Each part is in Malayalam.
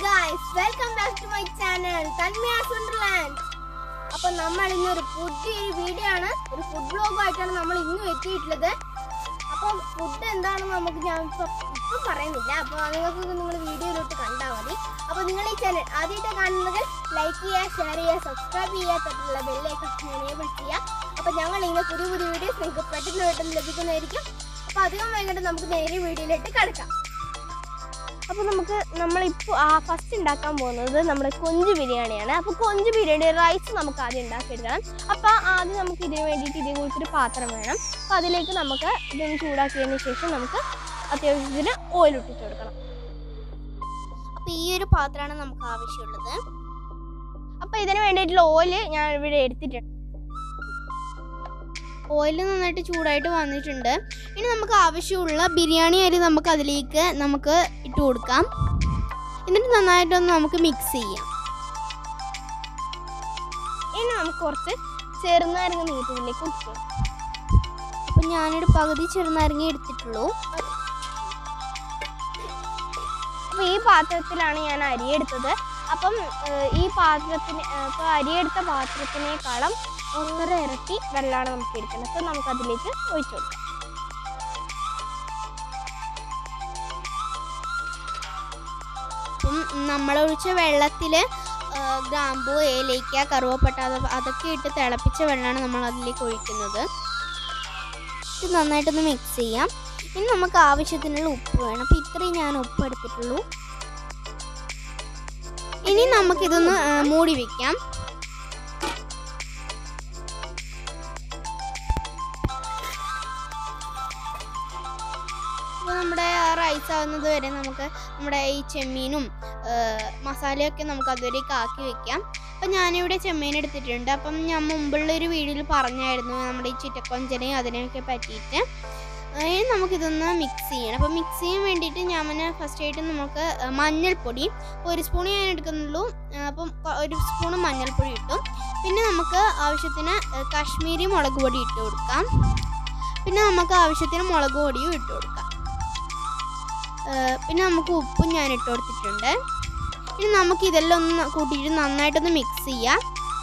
guys welcome back to my channel Thanmaya's wonderland അപ്പൊ നമ്മൾ ഇന്നൊരു പുതിയൊരു വീഡിയോ ആണ് ഒരു ഫുഡ് ബ്ലോഗായിട്ടാണ് നമ്മൾ ഇന്നും എത്തിയിട്ടുള്ളത് അപ്പൊ ഫുഡ് എന്താണെന്ന് നമുക്ക് ഞാൻ ഇപ്പൊ ഇപ്പം പറയുന്നില്ല അപ്പൊ നിങ്ങൾക്ക് നിങ്ങൾ വീഡിയോയിലോട്ട് കണ്ടാൽ മതി അപ്പൊ നിങ്ങൾ ഈ ചാനൽ ആദ്യമായിട്ട് കാണുന്നത് ലൈക്ക് ചെയ്യുക ഷെയർ ചെയ്യുക സബ്സ്ക്രൈബ് ചെയ്യുക തൊട്ടുള്ള ബെല്ലേക്ക് എനേബിൾ ചെയ്യുക അപ്പൊ ഞങ്ങൾ ഇങ്ങനെ പുതിയ പുതിയ വീഡിയോസ് നിങ്ങൾക്ക് പെട്ടെന്ന് പെട്ടെന്ന് ലഭിക്കുന്നതായിരിക്കും അപ്പൊ അധികം വൈകിട്ട് നമുക്ക് നേരെ വീഡിയോയിലോട്ട് കിടക്കാം അപ്പോൾ നമുക്ക് നമ്മളിപ്പോൾ ആ ഫസ്റ്റ് ഉണ്ടാക്കാൻ പോകുന്നത് നമ്മുടെ കൊഞ്ച് ബിരിയാണിയാണ് അപ്പോൾ കൊഞ്ച് ബിരിയാണി റൈസ് നമുക്ക് ആദ്യം ഉണ്ടാക്കിയെടുക്കണം അപ്പോൾ ആദ്യം നമുക്ക് ഇതിന് വേണ്ടിയിട്ട് ഇതേ കുറിച്ചൊരു പാത്രം വേണം അപ്പോൾ അതിലേക്ക് നമുക്ക് ഇതൊന്ന് ചൂടാക്കിയതിന് ശേഷം നമുക്ക് അത്യാവശ്യത്തിന് ഓയിൽ ഇട്ടിട്ട് കൊടുക്കണം അപ്പോൾ ഈ ഒരു പാത്രമാണ് നമുക്ക് ആവശ്യമുള്ളത് അപ്പോൾ ഇതിന് വേണ്ടിയിട്ടുള്ള ഓയിൽ ഞാൻ ഇവിടെ എടുത്തിട്ടുണ്ട് ഓയിൽ നന്നായിട്ട് ചൂടായിട്ട് വന്നിട്ടുണ്ട് ഇനി നമുക്ക് ആവശ്യമുള്ള ബിരിയാണി അരി നമുക്ക് അതിലേക്ക് നമുക്ക് ഇട്ട് കൊടുക്കാം എന്നിട്ട് നന്നായിട്ടൊന്ന് നമുക്ക് മിക്സ് ചെയ്യാം ഇനി നമുക്ക് കുറച്ച് ചെറുനാരങ്ങ നീട്ട് ഇതിലേക്ക് ഒഴിക്കാം അപ്പം ഞാനൊരു പകുതി ചെറുനാരങ്ങ എടുത്തിട്ടുള്ളൂ അപ്പോൾ ഈ പാത്രത്തിലാണ് ഞാൻ അരി എടുത്തത് അപ്പം ഏഹ്, ഈ പാത്രത്തിന് ഇപ്പോൾ അരിയെടുത്ത പാത്രത്തിനേക്കാളും ഒന്നര ഇരട്ടി വെള്ളമാണ് നമുക്ക് എടുക്കുന്നത് അപ്പോൾ നമുക്ക് അതിലേക്ക് ഒഴിച്ചു കൊടുക്കാം അപ്പം നമ്മളൊഴിച്ച വെള്ളത്തിൽ ഗ്രാമ്പു ഏലയ്ക്ക കറുവപ്പട്ട അത് അതൊക്കെ ഇട്ട് തിളപ്പിച്ച വെള്ളമാണ് നമ്മൾ അതിലേക്ക് ഒഴിക്കുന്നത് ഇത് നന്നായിട്ടൊന്ന് മിക്സ് ചെയ്യാം ഇനി നമുക്ക് ആവശ്യത്തിനുള്ള ഉപ്പ് വേണം അപ്പം ഇത്രയും ഞാൻ ഉപ്പ് എടുത്തിട്ടുള്ളൂ ഇനി നമുക്കിതൊന്ന് ആ, മൂടി വെക്കാം അപ്പോൾ നമ്മുടെ റൈസ് ആവുന്നത് വരെ നമുക്ക് നമ്മുടെ ഈ ചെമ്മീനും ആ, മസാലയൊക്കെ നമുക്ക് അതുവരേക്ക് ആക്കി വെക്കാം അപ്പം ഞാനിവിടെ ചെമ്മീൻ എടുത്തിട്ടുണ്ട് അപ്പം ഞാൻ മുമ്പുള്ള ഒരു വീഡിയോയിൽ പറഞ്ഞായിരുന്നു നമ്മുടെ ഈ ചിറ്റക്കൊഞ്ചനെയും അതിനെയൊക്കെ പറ്റിയിട്ട് ആ, ഇനി നമുക്കിതൊന്ന് മിക്സ് ചെയ്യണം അപ്പം മിക്സ് ചെയ്യാൻ വേണ്ടിയിട്ട് ഞാൻ ഫസ്റ്റ് ആയിട്ട് നമുക്ക് ആ, മഞ്ഞൾപ്പൊടി ഒരു സ്പൂൺ ഞാൻ എടുക്കുന്നുള്ളൂ ആ, അപ്പം കൊ- ഒരു സ്പൂൺ മഞ്ഞൾപ്പൊടി ഇട്ടു പിന്നെ നമുക്ക് ആവശ്യത്തിന് ആ, കാശ്മീരി മുളക് പൊടി ഇട്ട് കൊടുക്കാം പിന്നെ നമുക്ക് ആവശ്യത്തിന് മുളക് പൊടിയും ഇട്ട് കൊടുക്കാം ഏഹ് പിന്നെ നമുക്ക് ഉപ്പും ഞാൻ ഇട്ട് കൊടുത്തിട്ടുണ്ട് ഇനി നമുക്ക് ഇതെല്ലാം ഒന്ന് കൂട്ടിയിട്ട് നന്നായിട്ടൊന്ന് മിക്സ് ചെയ്യാം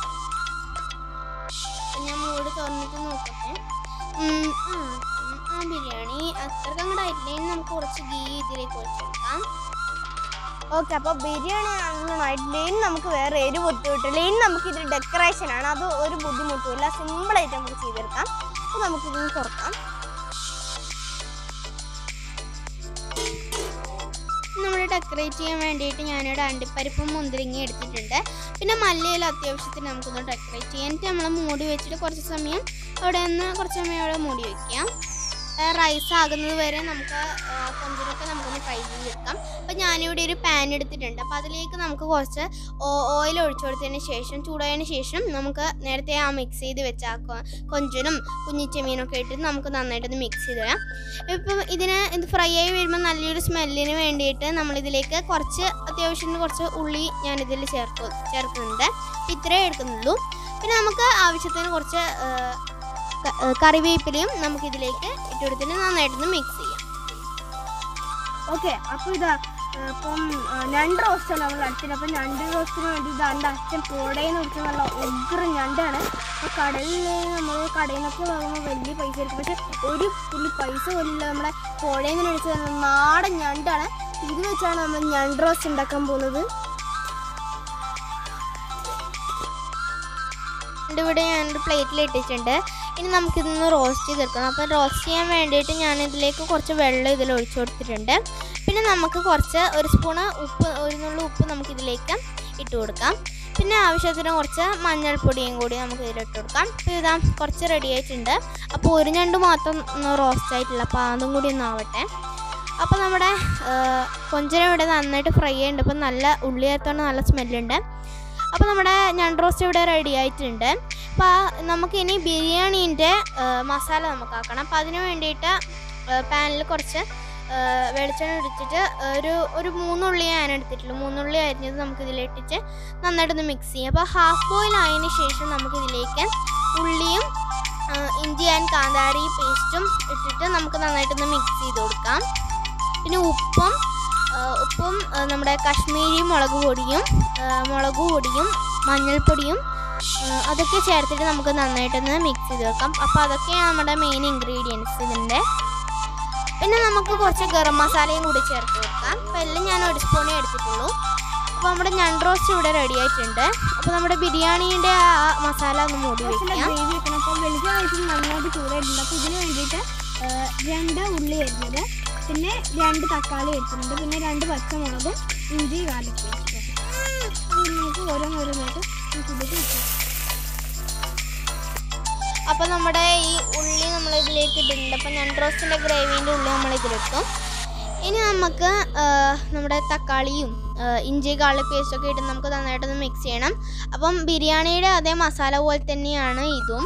അപ്പൊ ഞാൻ മൂട് തുറന്നിട്ട് നോക്കട്ടെ ഉം, ആ, ഉം, ആ ബിരിയാണി അത്രക്ക് അങ്ങോട്ട് ആയിട്ടില്ല ഇനി നമുക്ക് കുറച്ച് ഗീ ഇതിലേക്ക് ഒഴിച്ച് കൊടുക്കാം ഓക്കെ അപ്പോൾ ബിരിയാണി നന്നായിട്ടില്ല ഇനി നമുക്ക് വേറെ ഒരു ബുദ്ധിമുട്ടില്ല ഇനി നമുക്ക് ഇതിൽ ഡെക്കറേഷൻ ആണ് അത് ഒരു ബുദ്ധിമുട്ടുമില്ല സിമ്പിളായിട്ട് നമുക്ക് ചെയ്തെടുക്കാം അപ്പോൾ നമുക്കിതൊന്ന് തുറക്കാം നമ്മൾ ഡെക്കറേറ്റ് ചെയ്യാൻ വേണ്ടിയിട്ട് ഞാനിവിടെ അണ്ടിപ്പരിപ്പും മുന്തിരിങ്ങയും എടുത്തിട്ടുണ്ട് പിന്നെ മല്ലിയില അത്യാവശ്യത്തിന് നമുക്കൊന്ന് ഡെക്കറേറ്റ് ചെയ്യാൻ എന്നിട്ട് നമ്മൾ മൂടി വെച്ചിട്ട് കുറച്ച് സമയം അവിടെ നിന്ന് കുറച്ച് സമയം അവിടെ മൂടി വെക്കാം റൈസ് ആകുന്നത് വരെ നമുക്ക് ആ, കൊഞ്ചിനൊക്കെ നമുക്കൊന്ന് ഫ്രൈ ചെയ്തെടുക്കാം അപ്പോൾ ഞാനിവിടെ ഒരു പാൻ എടുത്തിട്ടുണ്ട് അപ്പോൾ അതിലേക്ക് നമുക്ക് കുറച്ച് ഓയിൽ ഒഴിച്ചു കൊടുത്തതിന് ശേഷം ചൂടായതിന് ശേഷം നമുക്ക് നേരത്തെ ആ മിക്സ് ചെയ്ത് വെച്ച ആ കൊ- കൊഞ്ചനും കുഞ്ഞിച്ചെമ്മീനൊക്കെ ഇട്ടിട്ട് നമുക്ക് നന്നായിട്ടൊന്ന് മിക്സ് ചെയ്ത് തരാം ഇപ്പം ഇതിന് ഇത് ഫ്രൈ ആയി വരുമ്പോൾ നല്ലൊരു സ്മെല്ലിന് വേണ്ടിയിട്ട് നമ്മളിതിലേക്ക് കുറച്ച് അത്യാവശ്യത്തിന് കുറച്ച് ഉള്ളി ഞാനിതിൽ ചേർക്കും ചേർക്കുന്നുണ്ട് ഇത്രേ എടുക്കുന്നുള്ളൂ പിന്നെ നമുക്ക് ആവശ്യത്തിന് കുറച്ച് ആ, ക- ആ, കറിവേപ്പിലയും നമുക്കിതിലേക്ക് ഇട്ട് കൊടുത്തിട്ട് നന്നായിട്ടൊന്ന് മിക്സ് ചെയ്യാം ഓക്കെ അപ്പോൾ ഇതാ ഏ, ഇപ്പം ഏ, ഞണ്ട് റോസ്റ്റാണ് നമ്മൾ അടുത്തത് അപ്പം ഞണ്ട് റോസ്റ്റിന് വേണ്ടി ഇത് എൻ്റെ അച്ഛൻ പുഴയിൽ നിന്ന് കുറിച്ച് നല്ല ഉഗ്ര ഞണ്ടാണ് അപ്പോൾ കടലിൽ നമ്മൾ കടയിൽ നിന്നൊക്കെ വാങ്ങുമ്പോൾ വലിയ പൈസ ആയിരിക്കും പക്ഷെ ഒരു തുള്ളി പൈസ പോലില്ല നമ്മുടെ പുഴയിൽ നിന്ന് അടിച്ചത് നാടൻ ഞണ്ടാണ് ഇത് വെച്ചാണ് നമ്മൾ ഞണ്ട് റോസ്റ്റ് ഉണ്ടാക്കാൻ പോകുന്നത് ഇത് ഇവിടെ ഞാനൊരു പ്ലേറ്റിൽ ഇട്ടിട്ടുണ്ട് ഇനി നമുക്കിതൊന്ന് റോസ്റ്റ് ചെയ്തെടുക്കണം അപ്പോൾ റോസ്റ്റ് ചെയ്യാൻ വേണ്ടിയിട്ട് ഞാൻ ഇതിലേക്ക് കുറച്ച് വെള്ളം ഇതിൽ ഒഴിച്ചു കൊടുത്തിട്ടുണ്ട് പിന്നെ നമുക്ക് കുറച്ച് ഒരു സ്പൂണ് ഉപ്പ് ഒരു നുള്ളു ഉപ്പ് നമുക്കിതിലേക്ക് ഇട്ട് കൊടുക്കാം പിന്നെ ആവശ്യത്തിന് കുറച്ച് മഞ്ഞൾപ്പൊടിയും കൂടി നമുക്ക് ഇതിലിട്ട് കൊടുക്കാം അപ്പോൾ ഇതാ കുറച്ച് റെഡി ആയിട്ടുണ്ട് അപ്പോൾ ഒരു ഞണ്ട് മാത്രം റോസ്റ്റ് ആയിട്ടില്ല അപ്പോൾ അതും കൂടി ഒന്ന് ആവട്ടെ അപ്പോൾ നമ്മുടെ കൊഞ്ചന ഇവിടെ നന്നായിട്ട് ഫ്രൈ ചെയ്യുന്നുണ്ട് അപ്പോൾ നല്ല ഉള്ളി ചേർത്തോണ്ട് നല്ല സ്മെല്ലുണ്ട് അപ്പോൾ നമ്മുടെ ഞണ്ട് റോസ്റ്റ് ഇവിടെ റെഡി ആയിട്ടുണ്ട് അപ്പോൾ നമുക്കിനി ബിരിയാണീൻ്റെ മസാല നമുക്കാക്കണം അപ്പോൾ അതിന് വേണ്ടിയിട്ട് പാനിൽ കുറച്ച് ആ, വെളിച്ചെണ്ണ ഒഴിച്ചിട്ട് ഒരു ഒരു മൂന്നുള്ളി ഞാൻ എടുത്തിട്ടുള്ളൂ മൂന്നുള്ളി അരിഞ്ഞത് നമുക്ക് ഇതിലിട്ടിട്ട് നന്നായിട്ടൊന്ന് മിക്സ് ചെയ്യാം അപ്പോൾ ഹാഫ് ബോയിൽ ആയതിന് ശേഷം നമുക്കിതിലേക്ക് ഉള്ളിയും ആ, ഇഞ്ചി ആൻഡ് കാന്താരി പേസ്റ്റും ഇട്ടിട്ട് നമുക്ക് നന്നായിട്ടൊന്ന് മിക്സ് ചെയ്ത് കൊടുക്കാം പിന്നെ ഉപ്പും ആ, ആ, ഉപ്പും ആ, നമ്മുടെ കാശ്മീരി മുളക് പൊടിയും ആ, മുളക് പൊടിയും മഞ്ഞൾപ്പൊടിയും ആ, അതൊക്കെ ചേർത്തിട്ട് നമുക്ക് നന്നായിട്ടൊന്ന് മിക്സ് ചെയ്ത് വെക്കാം അപ്പോൾ അതൊക്കെയാണ് നമ്മുടെ മെയിൻ ഇൻഗ്രീഡിയൻസ് ഇതിൻ്റെ പിന്നെ നമുക്ക് കുറച്ച് ഗരം മസാലയും കൂടി ചേർത്ത് കൊടുക്കാം അപ്പോൾ എല്ലാം ഞാൻ ഒരു സ്പൂണേ എടുത്തിട്ടുള്ളൂ അപ്പോൾ നമ്മുടെ ഞണ്ട് റോസ്റ്റ് ഇവിടെ റെഡി ആയിട്ടുണ്ട് അപ്പോൾ നമ്മുടെ ബിരിയാണീൻ്റെ ആ മസാല ഒന്ന് മൂടി കുറച്ചുള്ള വയ്ക്കാം ഗ്രേവി വെക്കണം അപ്പോൾ വെളുതായിട്ട് നന്നായിട്ട് ചൂടായിട്ടുണ്ട് അപ്പോൾ ഇതിന് വേണ്ടിയിട്ട് ആ, രണ്ട് ഉള്ളി വരുന്നത് പിന്നെ രണ്ട് തക്കാളി എടുത്തിട്ടുണ്ട് പിന്നെ രണ്ട് പച്ചമുളകും ഇഞ്ചി ഗാർലിക് പേസ്റ്റ് അത് നമുക്ക് ഓരോന്നോരോന്നായിട്ട് നമുക്ക് ഇതിലേക്ക് വെക്കാം അപ്പോൾ നമ്മുടെ ഈ ഉള്ളി നമ്മൾ ഇതിലേക്ക് ഇട്ടിട്ടുണ്ട് അപ്പോൾ ഞണ്ട് റോസ്റ്റിൻ്റെ ഗ്രേവീൻ്റെ ഉള്ളി നമ്മൾ ഇതിലിട്ടു ഇനി നമുക്ക് ആ, നമ്മുടെ തക്കാളിയും ആ, ഇഞ്ചി ഗാർലിക് പേസ്റ്റൊക്കെ ഇട്ട് നമുക്ക് നന്നായിട്ടൊന്ന് മിക്സ് ചെയ്യണം അപ്പം ബിരിയാണിയുടെ അതേ മസാല പോലെ തന്നെയാണ് ഇതും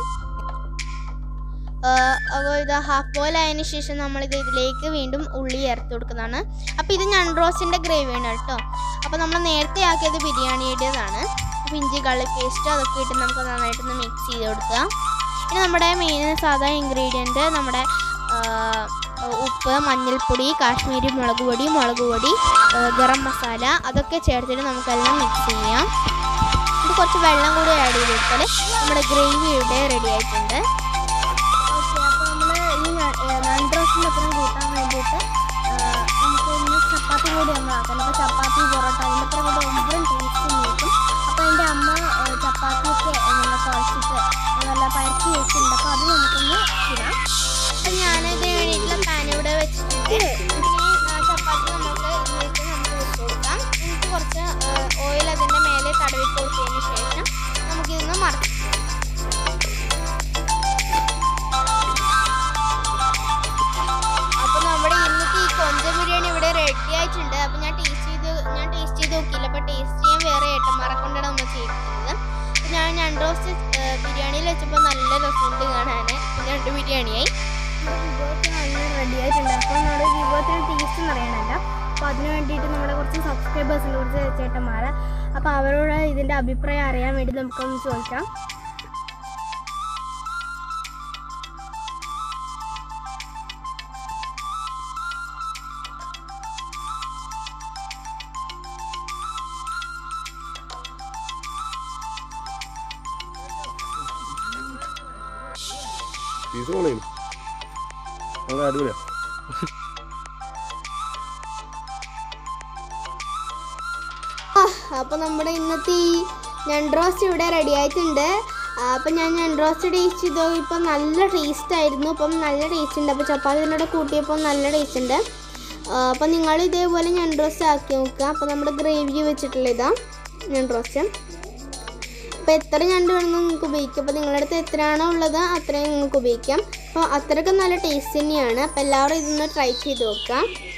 അപ്പോൾ ഇത് ഹാഫ് ബോയിൽ ആയതിനു ശേഷം നമ്മളിത് ഇതിലേക്ക് വീണ്ടും ഉള്ളി ചേർത്ത് കൊടുക്കുന്നതാണ് അപ്പോൾ ഇത് ഞണ്ട് റോസ്റ്റിൻ്റെ ഗ്രേവിയാണ് കേട്ടോ അപ്പോൾ നമ്മൾ നേരത്തെ ആക്കിയത് ബിരിയാണിയുടേതാണ് അപ്പോൾ ഇഞ്ചി ഗാർലിക് പേസ്റ്റ് അതൊക്കെ ഇട്ട് നമുക്ക് നന്നായിട്ടൊന്ന് മിക്സ് ചെയ്ത് കൊടുക്കുക ഇനി നമ്മുടെ മെയിൻ സാധാ ഇൻഗ്രീഡിയൻറ്റ് നമ്മുടെ ആ, ഉപ്പ് മഞ്ഞൾപ്പൊടി കാശ്മീരി മുളക് പൊടി മുളക് പൊടി ആ, ഗരം മസാല അതൊക്കെ ചേർത്തിട്ട് നമുക്കെല്ലാം മിക്സ് ചെയ്യാം ഇത് കുറച്ച് വെള്ളം കൂടി ആഡ് ചെയ്ത് കൊടുത്താൽ നമ്മുടെ ഗ്രേവി ഇവിടെ റെഡി ആയിട്ടുണ്ട് ഓക്കെ അപ്പോൾ നമ്മൾ ഈ നൺഡ്രോസിൻ്റെ അത്രയും കൂട്ടാൻ വേണ്ടിയിട്ട് ആ, നമുക്ക് ഇന്ന് ചപ്പാത്തി കൂടി നമ്മൾ ആക്കണം അപ്പോൾ ചപ്പാത്തി പൊറോട്ട അതിൻ്റെ അത്ര കൂടെ ഒമ്പതും ടേസ്റ്റ് നോക്കും അപ്പോൾ എൻ്റെ അമ്മ ആ, ചപ്പാത്തിയൊക്കെ നല്ല കുഴച്ചിട്ട് നല്ല പരത്തി വെച്ചിട്ടുണ്ട് അപ്പോൾ അത് നമുക്കൊന്ന് ഇടാം അപ്പം ഞാനതിന് വേണ്ടിയിട്ടുള്ള പാൻ ഇവിടെ വെച്ചിട്ടുണ്ട് ഇനി ആ ചപ്പാത്തി നമുക്ക് ഇതിലേക്ക് നമുക്ക് വെച്ച് കൊടുക്കാം എന്നിട്ട് കുറച്ച് ഓയിൽ അതിൻ്റെ മേലെ തടവി കൊടുത്തതിന് ശേഷം നമുക്കിതൊന്ന് മറക്കാം അപ്പോൾ നമ്മുടെ ഇന്നത്തെ ഈ കൊഞ്ച ബിരിയാണി ഇവിടെ റെഡി ആയിട്ടുണ്ട് അപ്പോൾ ഞാൻ ടേസ്റ്റ് ചെയ്ത് ഞാൻ ടേസ്റ്റ് ചെയ്ത് നോക്കിയില്ല അപ്പോൾ ടേസ്റ്റ് ചെയ്യാൻ വേറെ ഏട്ടന്മാരെ കൊണ്ടാണ് നമ്മൾ ചെയ്തിട്ടുള്ളത് അപ്പോൾ ഞാൻ രണ്ട് റോസ്റ്റ് ബിരിയാണിയിൽ വെച്ചപ്പോൾ നല്ല രസമുണ്ട് കാണാൻ രണ്ട് ബിരിയാണിയായി വിഭവത്തിന് നല്ല റെഡി ആയിട്ടുണ്ട് അപ്പോൾ നമ്മുടെ വിഭവത്തിന് ടേസ്റ്റ് എന്ന് അറിയണമല്ലോ അപ്പോൾ അതിന് വേണ്ടിയിട്ട് നമ്മുടെ കുറച്ച് സബ്സ്ക്രൈബേഴ്സിൻ്റെ കുറച്ച് ചേട്ടന്മാർ അപ്പോൾ അവരോട് ഇതിൻ്റെ അഭിപ്രായം അറിയാൻ വേണ്ടി നമുക്കൊന്ന് ചോദിക്കാം പീസ് കൊള്ളയും നല്ല അടിപൊളിയാ അപ്പോൾ നമ്മുടെ ഇന്നത്തെ ഈ ഞണ്ട് റോസ്റ്റ് ഇവിടെ റെഡി ആയിട്ടുണ്ട് അപ്പം ഞാൻ ഞണ്ട് റോസ്റ്റ് ടേസ്റ്റ് ചെയ്തോ ഇപ്പം നല്ല ടേസ്റ്റ് ആയിരുന്നു അപ്പം നല്ല ടേസ്റ്റ് ഉണ്ട് അപ്പോൾ ചപ്പാത്തിനോട് കൂട്ടിയപ്പോൾ നല്ല ടേസ്റ്റ് ഉണ്ട് അപ്പം നിങ്ങൾ ഇതേപോലെ ഞണ്ട് റോസ്റ്റ് ആക്കി നോക്കുക അപ്പോൾ നമ്മുടെ ഗ്രേവി വെച്ചിട്ടുള്ള ഇതാ ഞണ്ട് റോസ്റ്റ് അപ്പോൾ എത്ര ഞണ്ട് വേണമെന്ന് നിങ്ങൾക്ക് ഉപയോഗിക്കാം അപ്പോൾ നിങ്ങളുടെ അടുത്ത് എത്രയാണോ ഉള്ളത് അത്രയും നിങ്ങൾക്ക് ഉപയോഗിക്കാം അപ്പോൾ അത്രയ്ക്ക് നല്ല ടേസ്റ്റ് തന്നെയാണ് അപ്പോൾ എല്ലാവരും ഇതൊന്ന് ട്രൈ ചെയ്ത് നോക്കാം